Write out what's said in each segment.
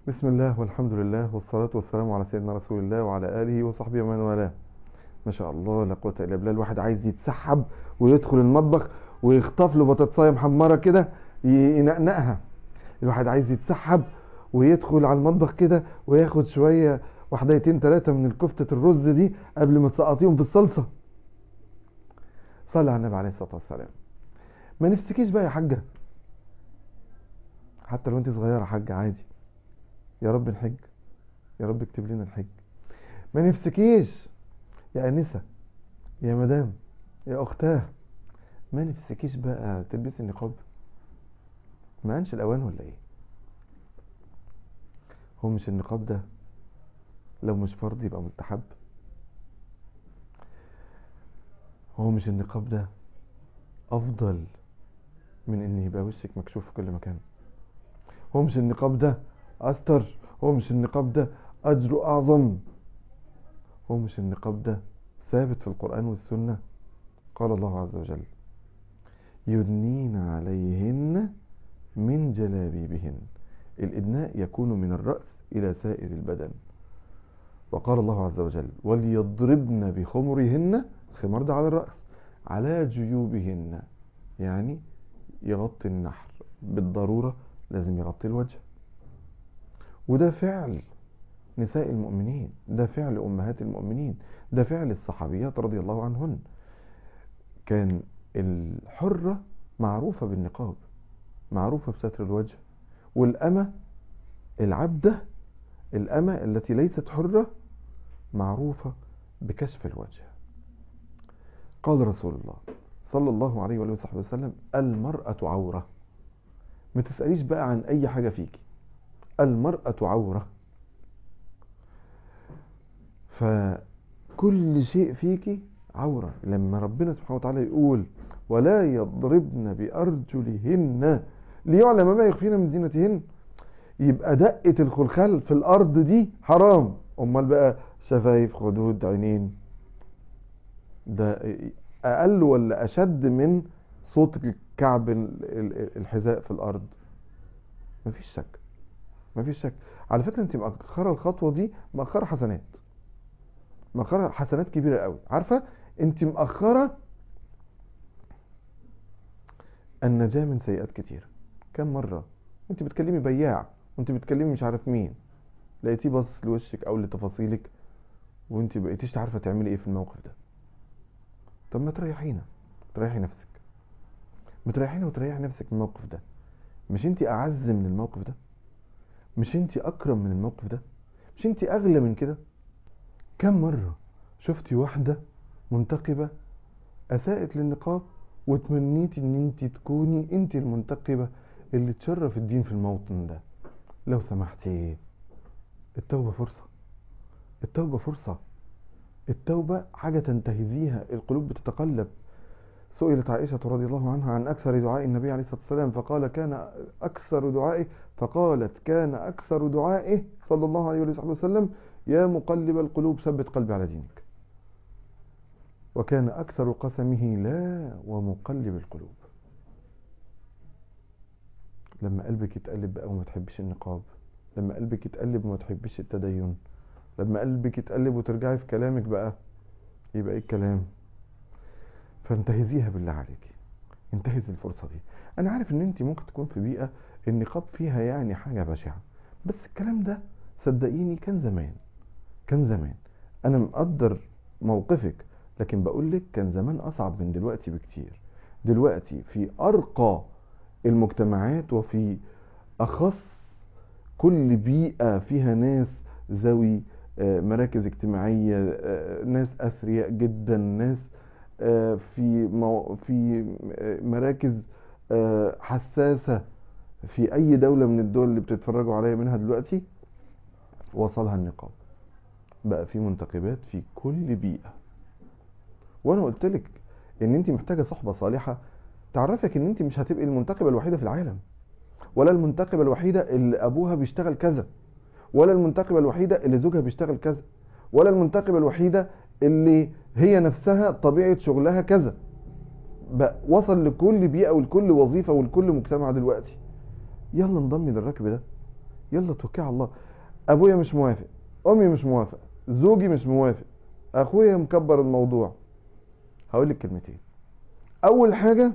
بسم الله والحمد لله والصلاة والسلام على سيدنا رسول الله وعلى آله وصحبه ومن والاه ما شاء الله لا قوة إلا بالله الواحد عايز يتسحب ويدخل المطبخ ويخطف له بطاطساية محمرة كده ينقنقها الواحد عايز يتسحب ويدخل على المطبخ كده وياخد شوية وحدايتين ثلاثة من الكفتة الرز دي قبل ما تسقطيهم في الصلصة صلى على النبي عليه الصلاة والسلام ما نفسكيش بقى يا حاجة حتى لو انت صغيرة حاجة عادي يا رب نحج يا رب اكتب لنا الحج ما نفسكيش يا انسه يا مدام يا اختاه ما نفسكيش بقى تلبسي النقاب ما انش الاوان ولا ايه هو مش النقاب ده لو مش فرض يبقى مستحب هو مش النقاب ده افضل من ان يبقى وشك مكشوف في كل مكان هو مش النقاب ده أستر هو مش النقاب ده أجر أعظم هو مش النقاب ده ثابت في القرآن والسنة قال الله عز وجل يدنين عليهن من جلابيبهن الإدناء يكون من الرأس إلى سائر البدن وقال الله عز وجل وليضربن بخمرهن الخمار ده على الرأس على جيوبهن يعني يغطي النحر بالضرورة لازم يغطي الوجه وده فعل نساء المؤمنين ده فعل أمهات المؤمنين ده فعل الصحابيات رضي الله عنهن كان الحرة معروفة بالنقاب معروفة بستر الوجه والأمة العبدة الأمة التي ليست حرة معروفة بكشف الوجه قال رسول الله صلى الله عليه وآله وصحبه وسلم المرأة عورة ما تسأليش بقى عن أي حاجة فيكي المرأة عورة فكل شيء فيك عورة لما ربنا سبحانه وتعالى يقول ولا يضربن بأرجلهن ليعلم ما يخفين من زينتهن يبقى دقة الخلخال في الأرض دي حرام أمال بقى شفايف خدود عينين ده أقل ولا أشد من صوت كعب الحذاء في الأرض مفيش شك مفيش شك على فكرة انت مأخرة الخطوة دي مأخرة حسنات مأخرة حسنات كبيرة قوي عارفة انت مأخرة النجاة من سيئات كتير كم مرة انت بتكلمي بياع وانت بتكلمي مش عارف مين لقيتيه باصص لوشك او لتفاصيلك وانت بقيتيش عارفة تعملي ايه في الموقف ده طب ما تريحينا تريحي نفسك بتريحينا وتريحي نفسك من الموقف ده مش انت اعز من الموقف ده مش انت اكرم من الموقف ده مش انت اغلى من كده كم مرة شفتي واحدة منتقبة اساءت للنقاب وتمنيتي ان انت تكوني انت المنتقبة اللي تشرف الدين في الموطن ده لو سمحتي التوبة فرصة التوبة فرصة التوبة حاجة تنتهزيها القلوب بتتقلب سئلت عائشة رضي الله عنها عن أكثر دعاء النبي عليه الصلاة والسلام فقال كان أكثر دعائه فقالت كان أكثر دعائه صلى الله عليه وسلم يا مقلب القلوب ثبت قلبي على دينك وكان أكثر قسمه لا ومقلب القلوب لما قلبك يتقلب بقى وما تحبش النقاب لما قلبك يتقلب وما تحبش التدين لما قلبك يتقلب وترجعي في كلامك بقى يبقى ايه الكلام فانتهزيها بالله عليك انتهز الفرصة دي انا عارف ان انت ممكن تكون في بيئة النقاب فيها يعني حاجة بشعة بس الكلام ده صدقيني كان زمان كان زمان انا مقدر موقفك لكن بقولك كان زمان اصعب من دلوقتي بكتير دلوقتي في ارقى المجتمعات وفي اخص كل بيئة فيها ناس ذوي مراكز اجتماعية ناس اثرياء جدا ناس في مو في مراكز حساسة في أي دولة من الدول اللي بتتفرجوا عليا منها دلوقتي وصلها النقاب بقى في منتقبات في كل بيئة وأنا قلت لك إن أنت محتاجة صحبة صالحة تعرفك إن أنت مش هتبقي المنتقبة الوحيدة في العالم ولا المنتقبة الوحيدة اللي أبوها بيشتغل كذا ولا المنتقبة الوحيدة اللي زوجها بيشتغل كذا ولا المنتقبة الوحيدة اللي هي نفسها طبيعة شغلها كذا بقى وصل لكل بيئة ولكل وظيفة ولكل مجتمع دلوقتي يلا انضمي للركب ده يلا توكل على الله ابويا مش موافق امي مش موافق زوجي مش موافق اخويا مكبر الموضوع هقول لك كلمتين اول حاجه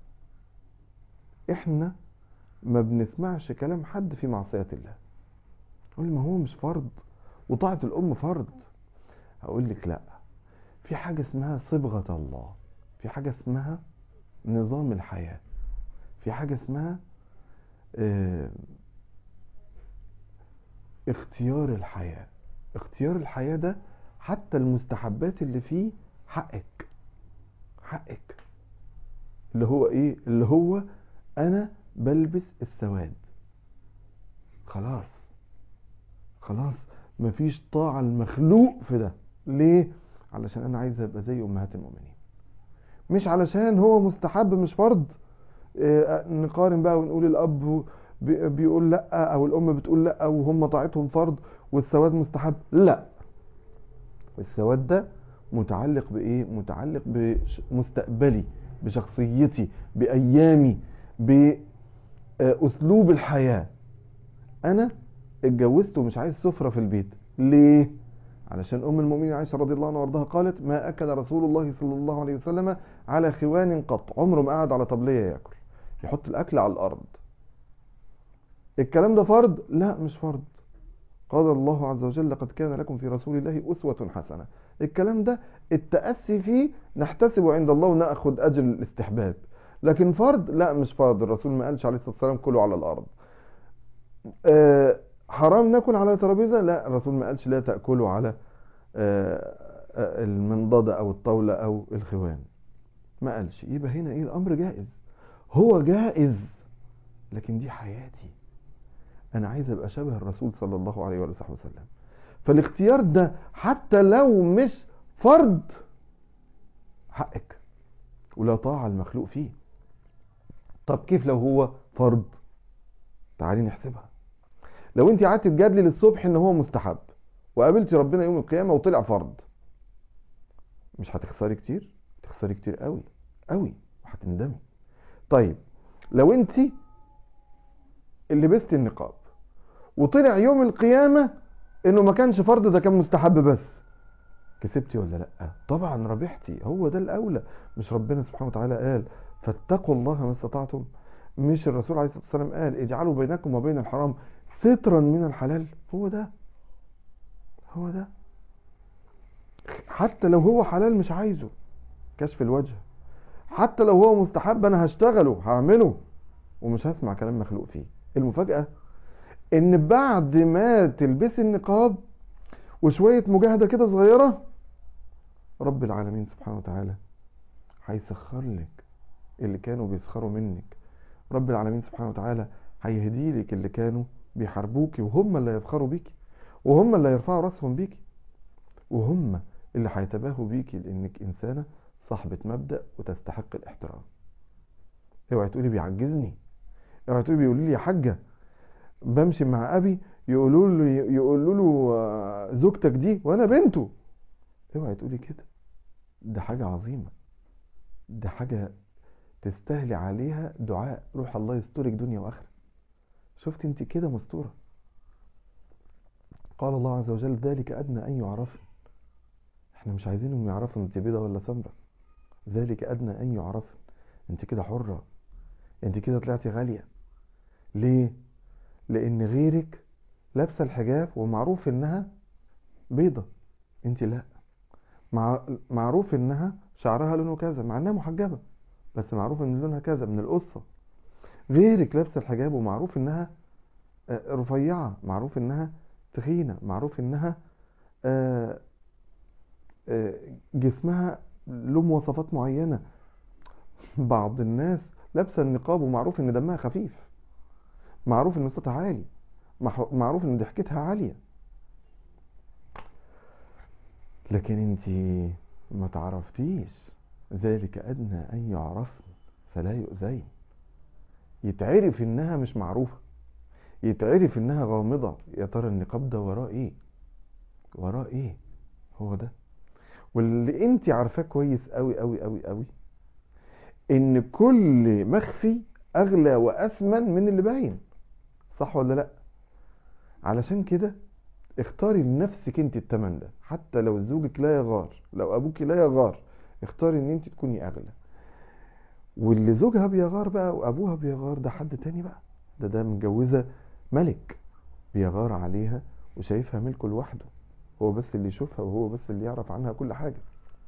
احنا ما بنسمعش كلام حد في معصيه الله قول ما هو مش فرض وطاعه الام فرض هقول لك لا في حاجه اسمها صبغه الله في حاجه اسمها نظام الحياه في حاجه اسمها اه اختيار الحياه اختيار الحياه ده حتى المستحبات اللي فيه حقك حقك اللي هو ايه اللي هو انا بلبس السواد خلاص خلاص مفيش طاعة المخلوق في ده ليه علشان انا عايز ابقى زي امهات المؤمنين مش علشان هو مستحب مش فرض إيه نقارن بقى ونقول الاب بيقول لا او الام بتقول لا وهم طاعتهم فرض والسواد مستحب لا السواد ده متعلق بايه متعلق بمستقبلي بشخصيتي بايامي باسلوب الحياه انا اتجوزت ومش عايز سفره في البيت ليه علشان ام المؤمنين عائشه رضي الله عنها وارضاها قالت ما اكل رسول الله صلى الله عليه وسلم على خوان قط عمره ما قعد على طبليه ياكل يحط الاكل على الارض الكلام ده فرض لا مش فرض قال الله عز وجل لقد كان لكم في رسول الله أسوة حسنة الكلام ده التأسي فيه نحتسبه عند الله ونأخذ أجر الاستحباب لكن فرض لا مش فرض الرسول ما قالش عليه الصلاة والسلام كلوا على الأرض أه حرام ناكل على ترابيزة لا الرسول ما قالش لا تأكلوا على أه المنضدة أو الطاولة أو الخوان ما قالش يبقى هنا إيه الأمر جائز هو جائز لكن دي حياتي انا عايز ابقى شبه الرسول صلى الله عليه وصحبه وسلم فالاختيار ده حتى لو مش فرض حقك ولا طاعة المخلوق فيه طب كيف لو هو فرض تعالي نحسبها لو انت قعدت تجادلي للصبح ان هو مستحب وقابلتي ربنا يوم القيامة وطلع فرض مش هتخسري كتير تخسري كتير قوي قوي وهتندمي طيب لو انت اللي لبستي النقاب وطلع يوم القيامة انه ما كانش فرض ده كان مستحب بس كسبتي ولا لا طبعا ربحتي هو ده الاولى مش ربنا سبحانه وتعالى قال فاتقوا الله ما استطعتم مش الرسول عليه الصلاة والسلام قال اجعلوا بينكم وبين الحرام سترا من الحلال هو ده هو ده حتى لو هو حلال مش عايزه كشف الوجه حتى لو هو مستحب انا هشتغله هعمله ومش هسمع كلام مخلوق فيه المفاجأة ان بعد ما تلبسي النقاب وشوية مجاهدة كده صغيرة رب العالمين سبحانه وتعالى هيسخر لك اللي كانوا بيسخروا منك رب العالمين سبحانه وتعالى هيهدي لك اللي كانوا بيحاربوكي وهم اللي هيفخروا بيكي وهم اللي هيرفعوا راسهم بيكي وهم اللي هيتباهوا بيكي لانك انسانة صاحبة مبدأ وتستحق الاحترام اوعي تقولي بيعجزني اوعي تقولي بيقولوا لي يا حاجة بمشي مع ابي يقولوا له يقولوا له زوجتك دي وانا بنته اوعي تقولي كده ده حاجة عظيمة ده حاجة تستاهلي عليها دعاء روح الله يسترك دنيا واخره شفت انت كده مستورة قال الله عز وجل ذلك ادنى ان يعرفن احنا مش عايزينهم يعرفوا انت بيضة ولا سمرة ذلك ادنى ان يعرفن انت كده حرة انت كده طلعتي غالية ليه لان غيرك لابسه الحجاب ومعروف انها بيضة انت لا مع... معروف انها شعرها لونه كذا مع انها محجبة بس معروف ان لونها كذا من القصة غيرك لابسه الحجاب ومعروف انها رفيعة معروف انها تخينة معروف انها جسمها له مواصفات معينة بعض الناس لابسه النقاب ومعروف ان دمها خفيف معروف ان صوتها عالي معروف ان ضحكتها عالية لكن انت ما تعرفتيش ذلك ادنى ان يعرفن فلا يؤذين يتعرف انها مش معروفة يتعرف انها غامضة يا ترى النقاب ده وراه ايه وراه ايه هو ده واللي انت عارفاه كويس قوي قوي قوي قوي ان كل مخفي اغلى واثمن من اللي باين صح ولا لا علشان كده اختاري لنفسك انت التمن ده حتى لو زوجك لا يغار لو ابوك لا يغار اختاري ان انت تكوني اغلى واللي زوجها بيغار بقى وابوها بيغار ده حد تاني بقى ده ده متجوزه ملك بيغار عليها وشايفها ملكه لوحده هو بس اللي يشوفها وهو بس اللي يعرف عنها كل حاجه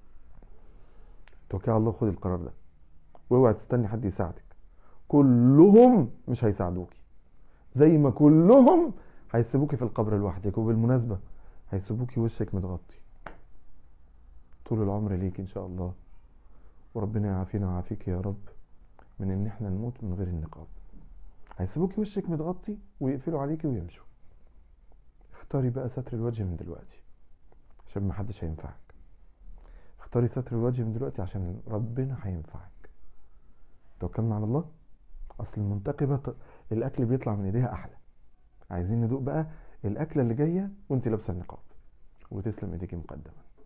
توكل على الله خد القرار ده واوعي تستني حد يساعدك كلهم مش هيساعدوكي زي ما كلهم هيسيبوكي في القبر لوحدك وبالمناسبة هيسيبوكي وشك متغطي طول العمر ليك ان شاء الله وربنا يعافينا ويعافيك يا رب من ان احنا نموت من غير النقاب هيسيبوكي وشك متغطي ويقفلوا عليكي ويمشوا اختاري بقى ستر الوجه من دلوقتي عشان محدش هينفعك اختاري ستر الوجه من دلوقتي عشان ربنا هينفعك توكلنا على الله اصل المنتقبة ط- الاكل بيطلع من ايديها احلى عايزين ندوق بقى الاكله اللي جايه وانت لابسه النقاب وتسلم ايديكي مقدما